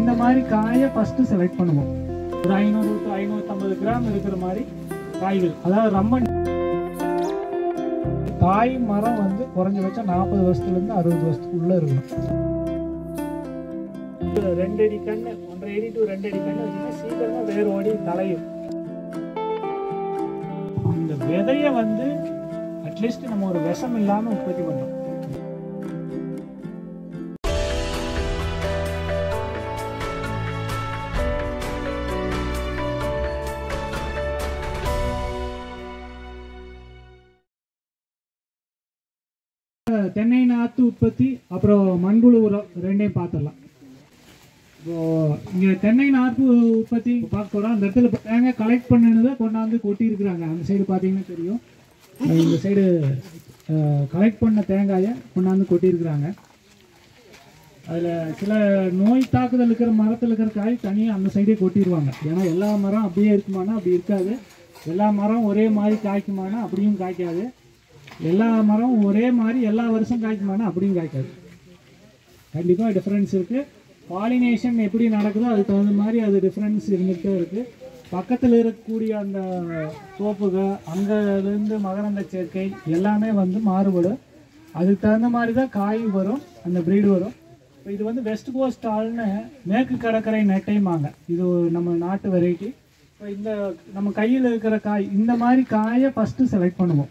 இந்த மாதிரி காயை ஃபஸ்ட்டு செலக்ட் பண்ணுவோம் ஒரு ஐநூறு டு ஐநூற்றம்பது கிராம் இருக்கிற மாதிரி காய்கள் அதாவது ரொம்ப தாய் மரம் வந்து குறைஞ்சபட்சம் நாற்பது வருஷத்துலேருந்து அறுபது வருஷத்துக்குள்ளே இருக்கணும் இது ரெண்டு அடி கண்ணு ஒன்றரை அடி டு ரெண்டு அடி கண்ணு வச்சுன்னா சீக்கிரமாக வேர் ஓடி தலையும் இந்த விதைய வந்து அட்லீஸ்ட் நம்ம ஒரு விஷம் இல்லாமல் உற்பத்தி பண்ணோம் தென்னை நாற்று உற்பத்தி அப்புறம் மண்புழு உரம் ரெண்டையும் பார்த்துடலாம் இப்போ இங்கே தென்னை நாற்று உற்பத்தி பார்க்க போகிறோம் அந்த இடத்துல தேங்காய் கலெக்ட் பண்ணதை கொண்டாந்து கொட்டியிருக்கிறாங்க அந்த சைடு பார்த்தீங்கன்னா தெரியும் அஹ் இந்த சைடு கலெக்ட் பண்ண தேங்காயை கொண்டாந்து கொட்டியிருக்கிறாங்க அதில் சில நோய் தாக்குதல் இருக்கிற மரத்தில் இருக்கிற காய் தனியாக அந்த சைடே கொட்டிடுவாங்க ஏன்னா எல்லா மரம் அப்படியே இருக்குமானா அப்படி இருக்காது எல்லா மரம் ஒரே மாதிரி காய்க்குமானா அப்படியும் காய்க்காது எல்லா மரம் ஒரே மாதிரி எல்லா வருஷம் காய்க்குமானா அப்படியும் காய்க்காது கண்டிப்பாக டிஃப்ரென்ஸ் இருக்குது பாலினேஷன் எப்படி நடக்குதோ அதுக்கு தகுந்த மாதிரி அது டிஃப்ரென்ஸ் இருந்துகிட்டே இருக்குது பக்கத்தில் இருக்கக்கூடிய அந்த தோப்புக அங்கேருந்து மகரந்த சேர்க்கை எல்லாமே வந்து மாறுபடும் அதுக்கு தகுந்த மாதிரி தான் காய் வரும் அந்த ப்ரீடு வரும் இப்போ இது வந்து வெஸ்ட் கோஸ்ட் ஆள்னு மேற்கு கடற்கரை நெட்டைமாங்க இது ஒரு நம்ம நாட்டு வெரைட்டி இப்போ இந்த நம்ம கையில் இருக்கிற காய் இந்த மாதிரி காயை ஃபஸ்ட்டு செலக்ட் பண்ணுவோம்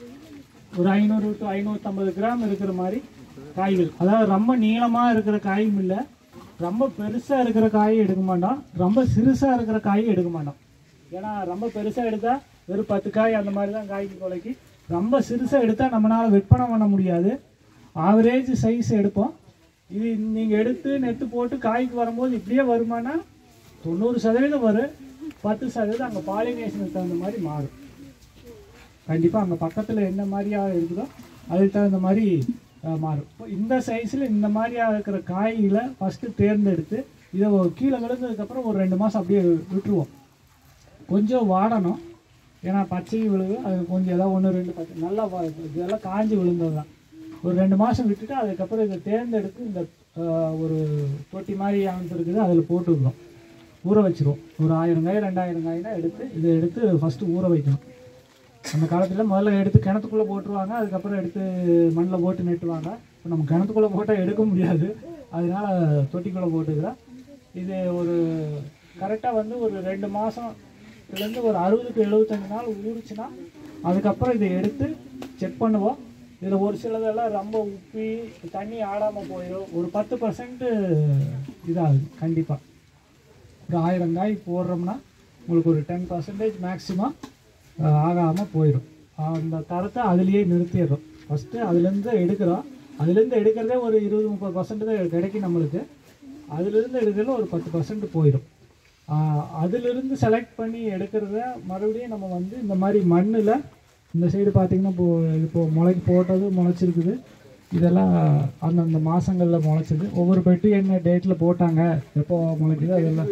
ஒரு ஐநூறு டு ஐநூற்றம்பது கிராம் இருக்கிற மாதிரி காய்கள் அதாவது ரொம்ப நீளமாக இருக்கிற காயும் இல்லை ரொம்ப பெருசாக இருக்கிற காயும் எடுக்க மாட்டோம் ரொம்ப சிறுசாக இருக்கிற காயும் எடுக்க மாட்டோம் ஏன்னா ரொம்ப பெருசாக எடுத்தால் வெறும் பத்து காய் அந்த மாதிரி தான் காய்க்கு கொலைக்கு ரொம்ப சிறுசாக எடுத்தால் நம்மளால் விற்பனை பண்ண முடியாது ஆவரேஜ் சைஸ் எடுப்போம் இது நீங்கள் எடுத்து நெட்டு போட்டு காய்க்கு வரும்போது இப்படியே வருமானா தொண்ணூறு சதவீதம் வரும் பத்து சதவீதம் அங்கே பாலினேஷனுக்கு தகுந்த மாதிரி மாறும் கண்டிப்பாக அங்கே பக்கத்தில் என்ன மாதிரியா இருக்குதோ அதுக்கு தகுந்த மாதிரி அஹ், மாறும் இப்போ இந்த சைஸில் இந்த மாதிரியா இருக்கிற காய்களை ஃபஸ்ட்டு தேர்ந்தெடுத்து இதை ஒரு கீழே விழுந்ததுக்கப்புறம் ஒரு ரெண்டு மாதம் அப்படியே விட்டுருவோம் கொஞ்சம் வாடணும் ஏன்னா பச்சை விழுகு அது கொஞ்சம் ஏதாவது ஒன்று ரெண்டு பச்சை நல்லா வா- இதெல்லாம் காஞ்சி விழுந்தது தான் ஒரு ரெண்டு மாதம் விட்டுட்டு அதுக்கப்புறம் இதை தேர்ந்தெடுத்து இந்த அஹ், ஒரு தொட்டி மாதிரி அமைப்பு இருக்குது அதில் போட்டுக்கிறோம் ஊற வச்சிருவோம் ஒரு ஆயிரம் காய் ரெண்டாயிரம் காய்னா எடுத்து இதை எடுத்து ஃபஸ்ட்டு ஊற வைக்கணும் அந்த காலத்தில் முதல்ல எடுத்து கிணத்துக்குள்ளே போட்டுருவாங்க அதுக்கப்புறம் எடுத்து மண்ணில் போட்டு நட்டுவாங்க இப்போ நம்ம கிணத்துக்குள்ளே போட்டால் எடுக்க முடியாது அதனால தொட்டிக்குள்ளே போட்டுக்கிறோம் இது ஒரு கரெக்டாக வந்து ஒரு ரெண்டு மாதத்துலேருந்து ஒரு அறுபது டு எழுபத்தஞ்சு நாள் ஊறிச்சுன்னா அதுக்கப்புறம் இதை எடுத்து செக் பண்ணுவோம் இதில் ஒரு சிலதெல்லாம் ரொம்ப உப்பி தண்ணி ஆடாமல் போயிடும் ஒரு பத்து பர்சன்ட்டு இதாகுது கண்டிப்பாக ஒரு ஆயிரம் காய் போடுறோம்னா உங்களுக்கு ஒரு டென் பர்சன்டேஜ் மேக்ஸிமம் ஆகாமல் போயிடும் அந்த தரத்தை அதுலேயே நிறுத்திடுறோம் ஃபஸ்ட்டு அதுலேருந்து எடுக்கிறோம் அதுலேருந்து எடுக்கிறதே ஒரு இருபது முப்பது பர்சன்ட் தான் கிடைக்கும் நம்மளுக்கு அதுலேருந்து எடுக்கிறதுல ஒரு பத்து பர்சன்ட் போயிடும் ஆஹ் அதிலிருந்து செலக்ட் பண்ணி எடுக்கிறத மறுபடியும் நம்ம வந்து இந்த மாதிரி மண்ணில் இந்த சைடு பார்த்தீங்கன்னா இப்போ இப்போ முளைக்கு போட்டது முளைச்சிருக்குது இதெல்லாம் அந்தந்த மாதங்களில் முளைச்சிது ஒவ்வொரு பெட்டி என்ன டேட்டில் போட்டாங்க எப்போ முளைக்குது அதெல்லாம்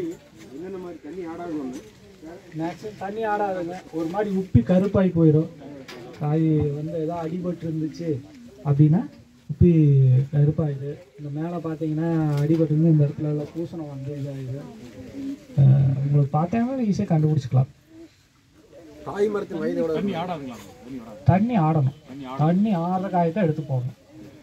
மேக்ஸிமம் தண்ணி ஆடாதுங்க ஒரு மாதிரி உப்பி கருப்பாகி போயிடும் காய் வந்து ஏதோ அடிபட்டு இருந்துச்சு அப்படின்னா உப்பி கருப்பாயிடுது இந்த மேலே பார்த்தீங்கன்னா அடிபட்டு இருந்து இந்த இடத்துல எல்லாம் பூசணம் வந்து இதாகிது அஹ் உங்களுக்கு பார்த்தீங்கன்னா ஈஸியாக கண்டுபிடிச்சிக்கலாம் காய் மரத்தின் வயதோட தண்ணி ஆடணும் தண்ணி ஆடுற காயை தான் எடுத்து போடணும்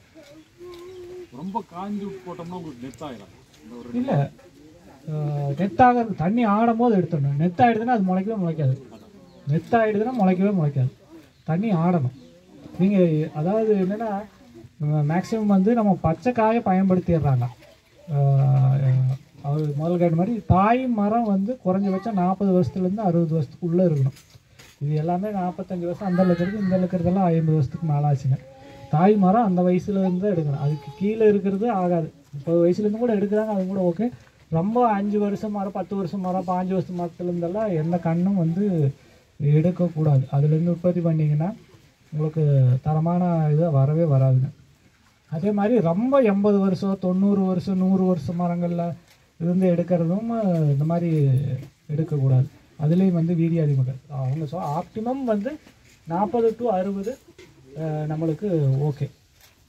ரொம்ப காஞ்சி போட்டோம்னா உங்களுக்கு டெத் ஆயிடும் இந்த ஒரு இல்லை நெத்தாக தண்ணி ஆடும் போது எடுத்துடணும் நெத்தாயிடுதுன்னா அது முளைக்கவே முளைக்காது நெத்தாயிடுதுன்னா முளைக்கவே முளைக்காது தண்ணி ஆடணும் நீங்கள் அதாவது என்னென்னா மேக்ஸிமம் வந்து நம்ம பச்சை காயை பயன்படுத்திடுறாங்க அஹ், அது முதல்ல கேட்ட மாதிரி தாய் மரம் வந்து குறைஞ்சபட்சம் நாற்பது வருஷத்துலேருந்து அறுபது வருஷத்துக்குள்ளே இருக்கணும் இது எல்லாமே நாற்பத்தஞ்சு வருஷம் அந்த இருக்கிறது இந்த இருக்கிறதெல்லாம் ஐம்பது வருஷத்துக்கு மேலே ஆச்சுங்க தாய் மரம் அந்த வயசுலேருந்து தான் எடுக்கணும் அதுக்கு கீழே இருக்கிறது ஆகாது முப்பது வயசுலேருந்து கூட எடுக்கிறாங்க அது கூட ஓகே ரொம்ப அஞ்சு வருஷம் மரம் பத்து வருஷம் மரம் பாஞ்சு வருஷம் மரத்துலேருந்தெல்லாம் எந்த கண்ணும் வந்து எடுக்கக்கூடாது அதுலேருந்து உற்பத்தி பண்ணிங்கன்னா உங்களுக்கு தரமான இது வரவே வராதுங்க அதே மாதிரி ரொம்ப எண்பது வருஷம் தொண்ணூறு வருஷம் நூறு வருஷம் மரங்களில் இருந்து எடுக்கிறதும் இந்த மாதிரி எடுக்கக்கூடாது அதுலேயும் வந்து வீரிய அதிகம் அவங்க சொல் ஆப்டிமம் வந்து நாற்பது டு அறுபது நம்மளுக்கு ஓகே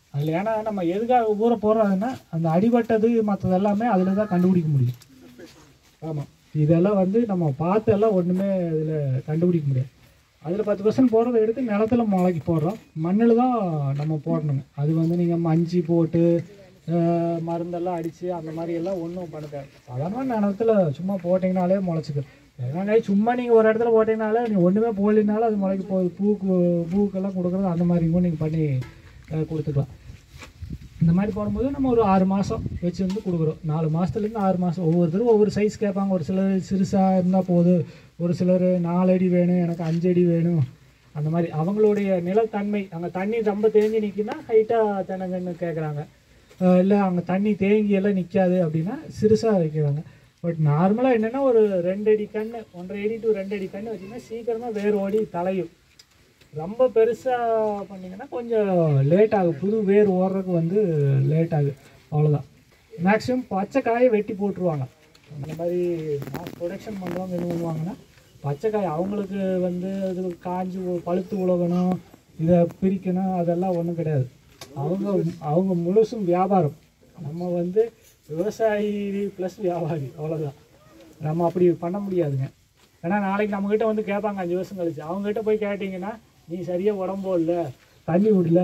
அதில் ஏன்னா நம்ம எதுக்காக ஊற போடுறோம்னா அந்த அடிபட்டது மற்றது எல்லாமே அதில் தான் கண்டுபிடிக்க முடியும் ஆமாம் இதெல்லாம் வந்து நம்ம பார்த்து எல்லாம் ஒன்றுமே இதில் கண்டுபிடிக்க முடியாது அதில் பத்து பர்சன்ட் போடுறத எடுத்து நிலத்துல முளைக்கி போடுறோம் மண்ணில் தான் நம்ம போடணுங்க அது வந்து நீங்கள் மஞ்சி போட்டு அஹ், மருந்தெல்லாம் அடித்து அந்த மாதிரி எல்லாம் ஒன்றும் பண்ண தேவை சாதாரண நிலத்துல சும்மா போட்டிங்கனாலே முளைச்சிக்கும் ஏன்னா சும்மா நீங்கள் ஒரு இடத்துல போட்டிங்கனாலே நீங்கள் ஒன்றுமே போடலினாலும் அது முளைக்க போகுது பூக்கு பூக்கெல்லாம் கொடுக்குறது அந்த மாதிரி கூட நீங்கள் பண்ணி அஹ், கொடுத்துக்கலாம் இந்த மாதிரி போடும்போது நம்ம ஒரு ஆறு மாதம் வச்சு வந்து கொடுக்குறோம் நாலு மாதத்துலேருந்து ஆறு மாதம் ஒவ்வொருத்தரும் ஒவ்வொரு சைஸ் கேட்பாங்க ஒரு சிலர் சிறுசாக இருந்தால் போதும் ஒரு சிலர் நாலு அடி வேணும் எனக்கு அஞ்சு அடி வேணும் அந்த மாதிரி அவங்களுடைய நிலத்தன்மை அங்கே தண்ணி ரொம்ப தேங்கி நிற்கினா ஹைட்டாக தென்னங்கன்று கேட்குறாங்க இல்லை அங்கே தண்ணி தேங்கி எல்லாம் நிற்காது அப்படின்னா சிறுசாக வைக்கிறாங்க பட் நார்மலாக என்னென்னா ஒரு ரெண்டு அடி கன்று ஒன்றரை அடி டு ரெண்டு அடி கன்று வச்சிங்கன்னா சீக்கிரமாக வேர் ஓடி தலையும் ரொம்ப பெருசாக பண்ணிங்கன்னா கொஞ்சம் லேட் ஆகும் புது வேர் ஓடுறதுக்கு வந்து லேட் ஆகும் அவ்வளோதான் மேக்ஸிமம் பச்சை காயை வெட்டி போட்டுருவாங்க அந்த மாதிரி மாஸ் ப்ரொடக்ஷன் பண்ணுறவங்க என்ன பண்ணுவாங்கன்னா பச்சை காய் அவங்களுக்கு வந்து அது காஞ்சி உ- பழுத்து உலகணும் இதை பிரிக்கணும் அதெல்லாம் ஒன்றும் கிடையாது அவங்க அவங்க முழுசும் வியாபாரம் நம்ம வந்து விவசாயி ப்ளஸ் வியாபாரி அவ்வளோதான் நம்ம அப்படி பண்ண முடியாதுங்க ஏன்னா நாளைக்கு நம்மக்கிட்ட வந்து கேட்பாங்க அஞ்சு வருஷம் கழிச்சு அவங்ககிட்ட போய் கேட்டிங்கன்னா நீ சரியாக உடம்போ இல்லை தண்ணி விடல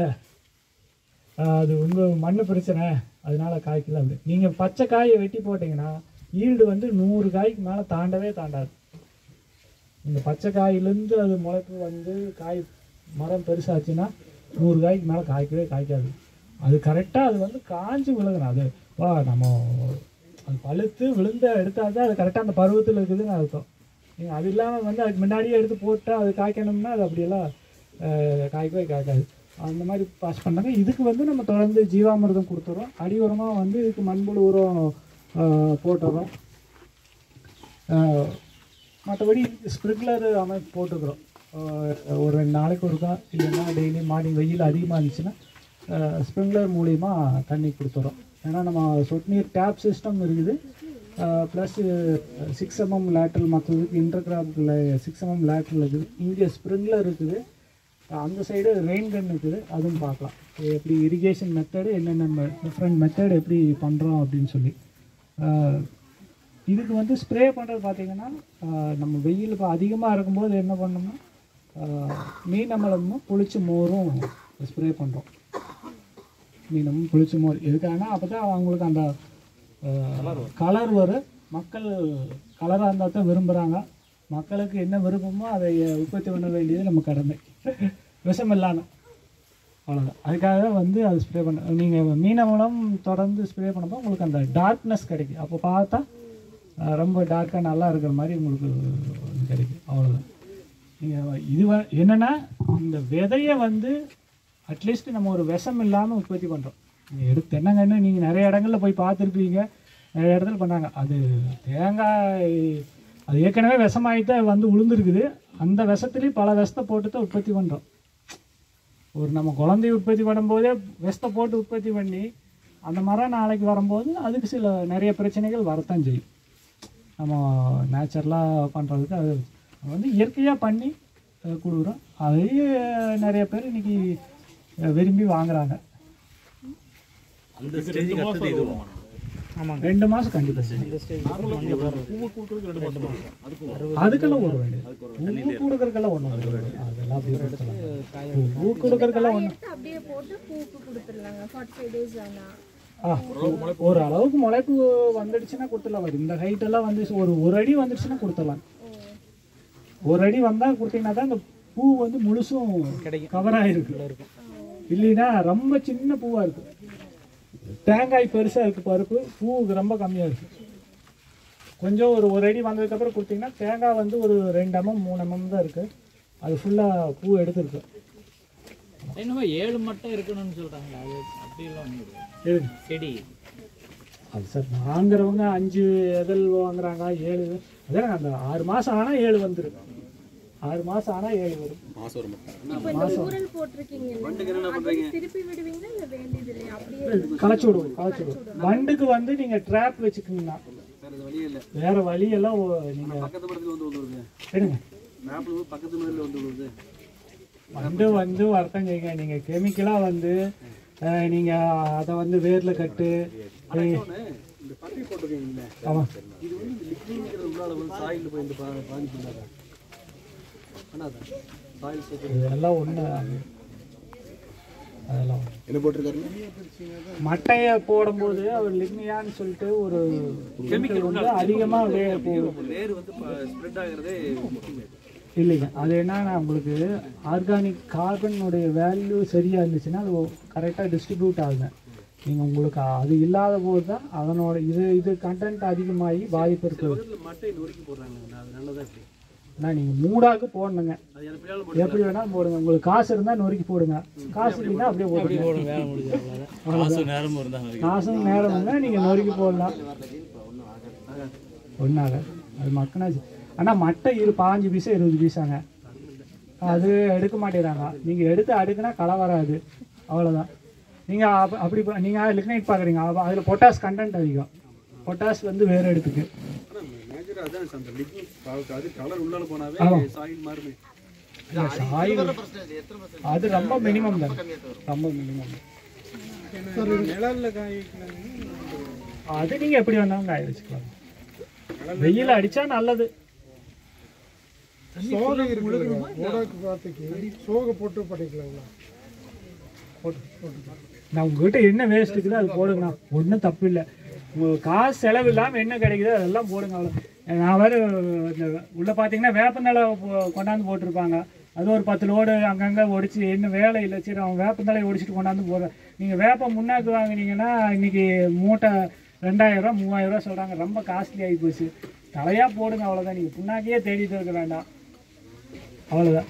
ஆஹ் அது உங்கள் மண்ணு பிரச்சனை அதனால காய்க்கல அப்படி நீங்கள் பச்சை காயை வெட்டி போட்டிங்கன்னா ஈல்டு வந்து நூறு காய்க்கு மேலே தாண்டவே தாண்டாது இந்த பச்சை காயிலேருந்து அது முளைப்பு வந்து காய் மரம் பெருசாச்சுன்னா நூறு காய்க்கு மேலே காய்க்கவே காய்க்காது அது கரெக்டாக அது வந்து காஞ்சி விழுகணும் அது வா நம்ம அது பழுத்து விழுந்த எடுத்தால் தான் அது கரெக்டாக அந்த பருவத்தில் இருக்குதுன்னு அர்த்தம் நீங்கள் அது இல்லாமல் வந்து அதுக்கு முன்னாடியே எடுத்து போட்டால் அது காய்க்கணும்னா அது அப்படியெல்லாம் அஹ், காய்க்கவே காய்க்காது அந்த மாதிரி பாஸ் பண்ணாங்க இதுக்கு வந்து நம்ம தொடர்ந்து ஜீவாமிர்தம் கொடுத்துறோம் அடி உரமாக வந்து இதுக்கு மண்புழு உரம் அஹ், போட்டுறோம் மற்றபடி ஸ்ப்ரிங்க்லர் அமைப்பு போட்டுக்கிறோம் அஹ் ஒரு ரெண்டு நாளைக்கு ஒருக்கா இல்லைன்னா டெய்லி மார்னிங் வெயில் அதிகமாக இருந்துச்சுன்னா ஸ்ப்ரிங்க்லர் மூலிமா தண்ணி கொடுத்துறோம் ஏன்னா நம்ம சொட்டு நீர் டேப் சிஸ்டம் இருக்குது ப்ளஸ் சிக்ஸ் எம்எம் லேட்டரல் மற்றதுக்கு இன்டர்கிராஃபில் சிக்ஸ் எம்எம் லேட்டரல் இருக்குது இங்கே ஸ்ப்ரிங்க்லர் இருக்குது அந்த சைடு ரெயின் கன் இருக்குது அதுவும் பார்க்கலாம் எப்படி இரிகேஷன் மெத்தடு என்னென்ன டிஃப்ரெண்ட் மெத்தட் எப்படி பண்ணுறோம் அப்படின்னு சொல்லி அஹ் இதுக்கு வந்து ஸ்ப்ரே பண்ணுறது பார்த்தீங்கன்னா ஆஹ் நம்ம வெயில் இப்போ அதிகமாக இருக்கும்போது என்ன பண்ணோம்னா ஆஹ் மீன் அமலமும் புளிச்ச மோரும் ஸ்ப்ரே பண்ணுறோம் மீனமும் புளிச்ச மோர் எதுக்காகனா அப்போ தான் அவங்களுக்கு அந்த கலர் வரும் மக்கள் கலராக இருந்தால் தான் விரும்புகிறாங்க மக்களுக்கு என்ன விருப்பமோ அதை உற்பத்தி பண்ண வேண்டியது நம்ம கடமை விஷம் இல்லாமல் அவ்வளோதான் அதுக்காக வந்து அது ஸ்ப்ரே பண்ண நீங்கள் மீனவளம் தொடர்ந்து ஸ்ப்ரே பண்ணும்போது உங்களுக்கு அந்த டார்க்னஸ் கிடைக்கும் அப்போ பார்த்தா அஹ், ரொம்ப டார்க்காக நல்லா இருக்கிற மாதிரி உங்களுக்கு இது கிடைக்கும் அவ்வளோதான் நீங்கள் இது வ- என்னன்னா இந்த விதையை வந்து அட்லீஸ்ட் நம்ம ஒரு விஷம் இல்லாமல் உற்பத்தி பண்ணுறோம் நீங்கள் எடுத்து தென்னங்கன்று நீங்கள் நிறைய இடங்கள்ல போய் பார்த்துருப்பீங்க நிறைய இடத்துல பண்ணாங்க அது தேங்காய் அது ஏற்கனவே விஷமாயிட்டு வந்து உளுந்துருக்குது அந்த விஷத்துலேயும் பல விஷத்தை போட்டு தான் உற்பத்தி பண்ணுறோம் ஒரு நம்ம குழந்தைய உற்பத்தி பண்ணும்போதே விஷத்தை போட்டு உற்பத்தி பண்ணி அந்த மரம் நாளைக்கு வரும்போது அதுக்கு சில நிறைய பிரச்சனைகள் வரத்தான் செய்யும் நம்ம நேச்சுரலாக பண்ணுறதுக்கு அது நம்ம வந்து இயற்கையாக பண்ணி அஹ், கொடுக்குறோம் அதையே நிறைய பேர் இன்னைக்கு அஹ், விரும்பி வாங்குறாங்க அந்த ஸ்டேஜுக்கு அடுத்தது இது வாங்கணும். ரெண்டு மாதம் கண்டிப்பாக பூவை கொடுக்கறதுக்கு ரெண்டு மாசம் ஆகும். அதுக்கு அதுக்கெல்லாம் ஒரு வேண்டியது பூ கொடுக்கறதுக்கெல்லாம் ஒன்றும் அதெல்லாம் அப்படியே கொடுத்துடலாம் பூ கொடுக்கறதுக்கெல்லாம் ஒன்றும் எடுத்து அப்படியே போட்டு பூக்கு கொடுத்துடலாங்க ஃபார்ட்டி ஃபைவ் டேஸ் ஆனால் ஆ ஒரு அளவுக்கு முளைப்பு வந்துடுச்சுன்னா கொடுத்துடலாம் வரும் இந்த ஹைட் எல்லாம் வந்து ஒரு ஒரு அடி வந்துடுச்சுன்னா கொடுத்துடலாம் ஒரு அடி வந்தால் கொடுத்தீங்கன்னா தான் இந்த பூ வந்து முழுசும் கவர் ஆகிருக்கு இல்லைன்னா ரொம்ப சின்ன பூவாக இருக்கு தேங்காய் பெருசாக இருக்கு பருப்பு பூ ரொம்ப கம்மியாக இருக்கு கொஞ்சம் ஒரு ஒரு அடி வந்ததுக்கப்புறம் கொடுத்தீங்கன்னா தேங்காய் வந்து ஒரு ரெண்டு எம்எம் மூணு எம்எம் தான் இருக்குது அது ஃபுல்லாக பூ எடுத்துருக்கு என்னமோ ஏழு மட்டும் இருக்கணும்னு சொல்றாங்களே அது அப்படியெல்லாம் ஒண்ணும் கிடையாது. எதுங்க செடி அது சார் வாங்குறவங்க அஞ்சு எதல் வாங்குறாங்க ஏழு அதான் அந்த ஆறு மாதம் ஆனால் ஏழு வந்துடும் ஆறு மாதம் ஆனால் ஏழு வரும் மாசம் ஒரு மட்டும் இப்போ இந்த ஊரல் போட்டிருக்கீங்க அது திருப்பி விடுவீங்களா இல்லை வேண்டியது இல்லையா அப்படியே களைச்சி விடுவோம் களைச்சி விடுவோம் வண்டுக்கு வந்து நீங்கள் ட்ராப் வச்சுக்கோங்கண்ணா சார் இது வழியே இல்லை வேற வழியெல்லாம் நீங்கள் பக்கத்து படத்துல வந்து வந்து வருது எடுங்க மேப்ல பக்கத்து மேல வந்து வருது வண்டு வந்து வர்த்தம் செய்யுங்க நீங்கள் கெமிக்கலாக வந்து அஹ், நீங்க அதை வந்து வேர்ல கட்டு ஒண்ணு, இந்த பட்டி போட்டிருக்கீங்களே ஆமா இது வந்து இந்த லிக்விங்கிறது உள்ளால வந்து சாயில் போய் இந்த பா பாதிப்பு இல்லாத பண்ணாத சாயில் சேர்த்து இதெல்லாம் ஒண்ணு அதெல்லாம் ஒண்ணு. என்ன போட்டிருக்காருங்க மட்டையை போடும்போது அவர் லிக்னியான்னு சொல்லிட்டு ஒரு கெமிக்கல் வந்து அதிகமா வே போகும் வேர் வந்து ஸ்ப்ரெட் ஆகிறதே முக்கியம் இல்லைங்க அது என்னன்னா உங்களுக்கு ஆர்கானிக் கார்பனுடைய வேல்யூ சரியா இருந்துச்சுன்னா அது கரெக்டாக டிஸ்ட்ரிபியூட் ஆகுங்க நீங்கள் உங்களுக்கு அது இல்லாத போது தான் அதனோட இது இது கண்டென்ட் அதிகமாகி பாதிப்பு இருக்குது பக்கத்துல மட்டை நொறுக்கி போடுறாங்க அது நல்லதா இருக்கு ஆனால் நீங்கள் மூடாக்கு போடணுங்க அது எனக்கு பின்னால எப்படி வேணாலும் போடுங்க உங்களுக்கு காசு இருந்தால் நொறுக்கி போடுங்க காசு இல்லைன்னா அப்படியே போடுங்க வேலை முடிஞ்சு அவ்வளோதான் நேரமும் இருந்தாங்க காசும் நேரம் இருந்தால் நீங்கள் நொறுக்கி போடலாம் ஒன்றாக அது மக்கனாச்சு ஆனால் மட்டை இரு பாஞ்சு பீஸா இருபது பீஸாங்க அது எடுக்க மாட்டேறாங்க நீங்கள் எடுத்து அடுக்குனா களை வராது அவ்வளோதான் நீங்கள் அப் அப்படி நீங்கள் லிக்னைட் பார்க்குறீங்க அதில் பொட்டாஸ் கண்டென்ட் அதிகம் பொட்டாஸ் வந்து வேறு எடுத்துக்கு ஆனா மேஜரா அதான் அந்த லிக்விட் அது கலர் உள்ளால போனாவே ஆமா. சாயில் மாறுமே இல்ல, சாயில் அது ரொம்ப மினிமம் தான் ரொம்ப மினிமம் அது நீங்கள் எப்படி வேணாலும் காய வச்சுக்கலாம் வெயில் அடித்தா நல்லது சோகை இருக்குல்ல ஓடாக்கு பார்த்துக்கு சோகை போட்டு பண்ணிக்கலாங்களா நான் உங்ககிட்ட என்ன வேஸ்ட் இருக்குதோ அது போடுங்கண்ணா ஒன்றும் தப்பு இல்லை உங்களுக்கு காசு செலவு இல்லாமல் என்ன கிடைக்குதோ அதெல்லாம் போடுங்க அவ்வளோ நான் வேறு இந்த உள்ளே பார்த்தீங்கன்னா வேப்பந்தழை போ- கொண்டாந்து போட்டிருப்பாங்க அது ஒரு பத்து லோடு அங்கங்கே ஒடிச்சு என்ன வேலை இல்லை சரி அவன் வேப்பந்தழையை ஒடிச்சிட்டு கொண்டாந்து போடுறேன் நீங்கள் வேப்பம் முன்னாக்கு வாங்குனீங்கன்னா இன்னைக்கு மூட்டை ரெண்டாயிரரூவா மூவாயிரரூவா சொல்கிறாங்க ரொம்ப காஸ்ட்லி ஆகி போச்சு தலையாக போடுங்க அவ்வளோதான் நீங்கள் புண்ணாக்கையே தேடிட்டு இருக்க வேண்டாம் அவ்வளோதான்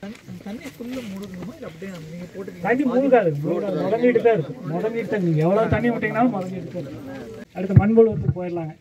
தண்ணி மூழ்காது மூழ்காது முதங்கிட்டு தான் இருக்கும் முதங்கிட்டு தான் நீங்கள் எவ்வளோ தண்ணி விட்டீங்கனாலும் முதங்கிட்டு தான் இருக்கும் அடுத்து மண்புழுவத்துக்கு போயிடலாங்க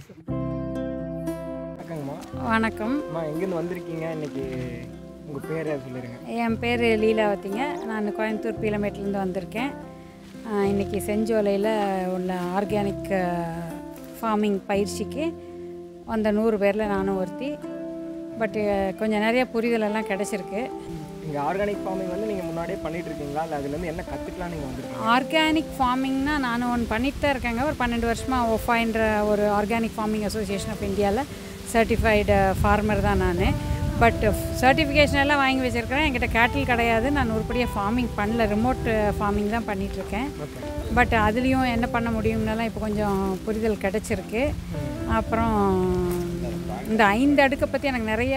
வணக்கங்கம்மா வணக்கம் அம்மா எங்கேருந்து வந்திருக்கீங்க இன்னைக்கு உங்கள் பேரை சொல்லிடுங்க என் பேர் லீலாவதிங்க நான் கோயம்புத்தூர் பீலமேட்லேருந்து வந்திருக்கேன் ஆஹ் இன்னைக்கு செஞ்சோலையில் உள்ள ஆர்கானிக் ஃபார்மிங் பயிற்சிக்கு வந்த நூறு பேரில் நானும் ஒருத்தி பட்டு கொஞ்சம் நிறைய புரிதல் எல்லாம் கிடச்சிருக்கு நீங்கள் ஆர்கானிக் ஃபார்மிங் வந்து நீங்கள் முன்னாடியே பண்ணிட்டு இருக்கீங்களா இல்லை அதுலேருந்து என்ன கற்றுக்கலாம் நீங்கள் வந்திருக்கீங்க ஆர்கானிக் ஃபார்மிங்னா நான் ஒன்று பண்ணிட்டு தான் இருக்கேங்க ஒரு பன்னெண்டு வருஷமாக ஒஃபாயின்ற ஒரு ஆர்கானிக் ஃபார்மிங் அசோசியேஷன் ஆஃப் இந்தியாவில் சர்டிஃபைடு ஃபார்மர் தான் நான் பட் சர்டிஃபிகேஷன் எல்லாம் வாங்கி வச்சுருக்கிறேன் என்கிட்ட கேட்டில் கிடையாது நான் உருப்படியாக ஃபார்மிங் பண்ணல ரிமோட் ஃபார்மிங் தான் பண்ணிகிட்ருக்கேன் பட் அதுலேயும் என்ன பண்ண முடியும்னெல்லாம் இப்போ கொஞ்சம் புரிதல் கிடச்சிருக்கு அப்புறம் இந்த ஐந்து அடுக்கை பற்றி எனக்கு நிறைய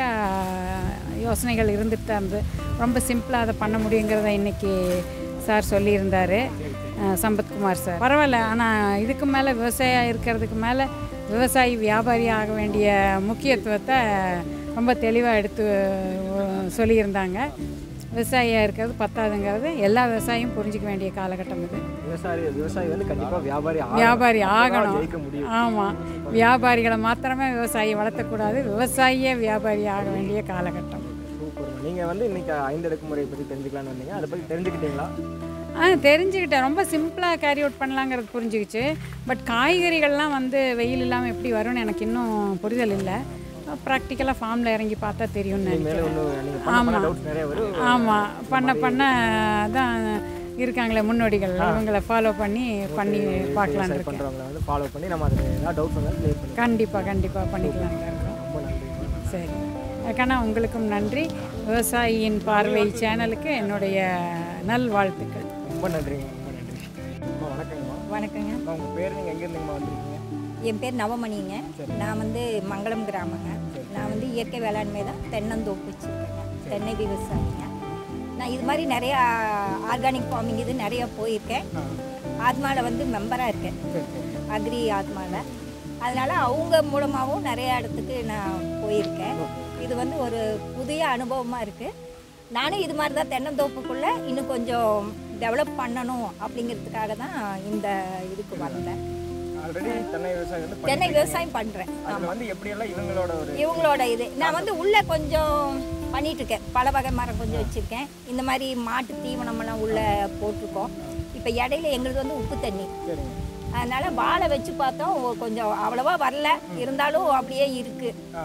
யோசனைகள் இருந்துட்டு தான் இருந்தது ரொம்ப சிம்பிளாக அதை பண்ண முடியுங்கிறத இன்றைக்கி சார் சொல்லியிருந்தார் அஹ் சம்பத்குமார் சார் பரவாயில்ல ஆனால் இதுக்கு மேலே விவசாயம் இருக்கிறதுக்கு மேலே விவசாயி வியாபாரி ஆக வேண்டிய முக்கியத்துவத்தை ரொம்ப தெளிவாக எடுத்து அஹ், சொல்லியிருந்தாங்க விவசாயியாக இருக்கிறது பத்தாதுங்கிறது எல்லா விவசாயியும் புரிஞ்சிக்க வேண்டிய காலகட்டம் இது விவசாயி விவசாயி வந்து கண்டிப்பாக வியாபாரி ஆகணும். வியாபாரி அப்பதான் ஆகணும் ஜெயிக்க முடியும் ஆமாம் வியாபாரிகளை மாத்திரமே விவசாயி வளர்த்தக்கூடாது விவசாயியே வியாபாரி ஆக வேண்டிய காலகட்டம் சூப்பர் நீங்கள் வந்து இன்னைக்கு ஐந்து அடுக்கு முறையை பற்றி தெரிஞ்சுக்கலாம்னு வந்தீங்க அதை பற்றி தெரிஞ்சுக்கிட்டீங்களா ஆ தெரிஞ்சுக்கிட்டேன் ரொம்ப சிம்பிளாக கேரி அவுட் பண்ணலாங்கிறது புரிஞ்சுக்கிச்சு பட் காய்கறிகள்லாம் வந்து வெயில் இல்லாமல் எப்படி வரும்னு எனக்கு இன்னும் புரிதல் இல்லை ப்ராக்டிக்கலாக ஃபார்மில் இறங்கி பார்த்தா தெரியும்னு மேலே நினைக்கிறேன் இன்னும் நீங்கள் பண்ண ஆமாம் டவுட்ஸ் நிறைய வரும் ஆமாம் பண்ண பண்ண தான் இருக்காங்களே முன்னோடிகள் இவங்களை ஃபாலோ பண்ணி பண்ணி பார்க்கலான்னு இருக்கேன் பண்ணுறவங்களை வந்து ஃபாலோ பண்ணி நம்ம அதில் ஏதாவது டவுட்ஸ் வந்தாலும் க்ளியர் பண்ணி கண்டிப்பாக கண்டிப்பாக பண்ணிக்கலாம் இருக்கோம் ரொம்ப நன்றி சரி அதுக்கான உங்களுக்கும் நன்றி விவசாயியின் பார்வை சேனலுக்கு என்னுடைய நல்வாழ்த்துக்கள் ரொம்ப நன்றிங்க ரொம்ப நன்றி அம்மா வணக்கங்கம்மா வணக்கங்க அம்மா உங்கள் பேர் நீங்கள் எங்கேருந்துங்கம்மா வந்திருக்கீங்க என் பேர் நவமணிங்க நான் வந்து மங்களம் கிராமங்க நான் வந்து இயற்கை வேளாண்மை தான் தென்னந்தோப்பு வச்சுருக்கேங்க தென்னை விவசாயிங்க நான் இது மாதிரி நிறையா ஆர்கானிக் ஃபார்மிங் இது நிறையா போயிருக்கேன் ஆத்மாவில் வந்து மெம்பராக இருக்கேன் அக்ரி ஆத்மாவில் அதனால் அவங்க மூலமாகவும் நிறைய இடத்துக்கு நான் போயிருக்கேன் இது வந்து ஒரு புதிய அனுபவமாக இருக்குது நானும் இது மாதிரி தான் தென்னந்தோப்புக்குள்ளே இன்னும் கொஞ்சம் டெவலப் பண்ணணும் அப்படிங்கிறதுக்காக தான் இந்த இதுக்கு வந்தேன் ஆல்ரெடி தென்னை விவசாயம் வந்து தென்னை பண்ணிட்டு விவசாயம் பண்ணுறேன் இருக்கீங்க. அதுல வந்து எப்படியெல்லாம் இவங்களோட ஒரு இவங்களோட இது நான் வந்து உள்ளே கொஞ்சம் பண்ணிட்டு இருக்கேன் பல வகை மரம் கொஞ்சம் வச்சுருக்கேன் இந்த மாதிரி மாட்டு தீவனமெல்லாம் உள்ளே போட்டிருக்கோம் இப்போ இடையில எங்களுக்கு வந்து உப்பு தண்ணி சரிங்க அதனால் வாழை வச்சு பார்த்தோம் ஒ- கொஞ்சம் அவ்வளோவா வரல இருந்தாலும் அப்படியே இருக்குது ஆ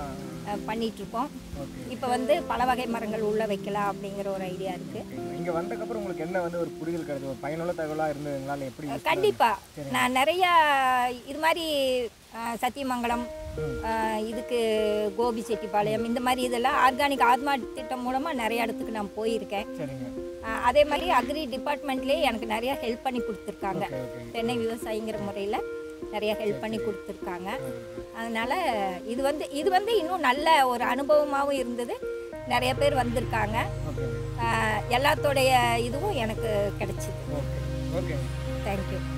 பண்ணிகிட்ருக்கோம் இப்போ வந்து பல வகை மரங்கள் உள்ளே வைக்கலாம் அப்படிங்கிற ஒரு ஐடியா இருக்குது இங்கே வந்ததுக்கப்புறம் உங்களுக்கு என்ன வந்து ஒரு புரிதல் கிடைச்சது ஒரு பயனுள்ள தகவலாக இருந்ததுங்களா இல்லை எப்படி கண்டிப்பாக நான் நிறையா இது மாதிரி அஹ், சத்தியமங்கலம் அஹ், இதுக்கு கோபி செட்டிப்பாளையம் இந்த மாதிரி இதெல்லாம் ஆர்கானிக் ஆத்மா திட்டம் மூலமாக நிறைய இடத்துக்கு நான் போயிருக்கேன் சரிங்க அஹ், அதே மாதிரி அக்ரி டிபார்ட்மெண்ட்லேயே எனக்கு நிறையா ஹெல்ப் பண்ணி கொடுத்துருக்காங்க தென்னை விவசாயிங்கிற முறையில் நிறைய ஹெல்ப் பண்ணி கொடுத்துருக்காங்க அதனால் இது வந்து இது வந்து இன்னும் நல்ல ஒரு அனுபவமாகவும் இருந்தது நிறைய பேர் வந்திருக்காங்க அஹ், எல்லாத்தோடைய இதுவும் எனக்கு கிடைச்சிது ஓகே ஓகே தேங்க்யூ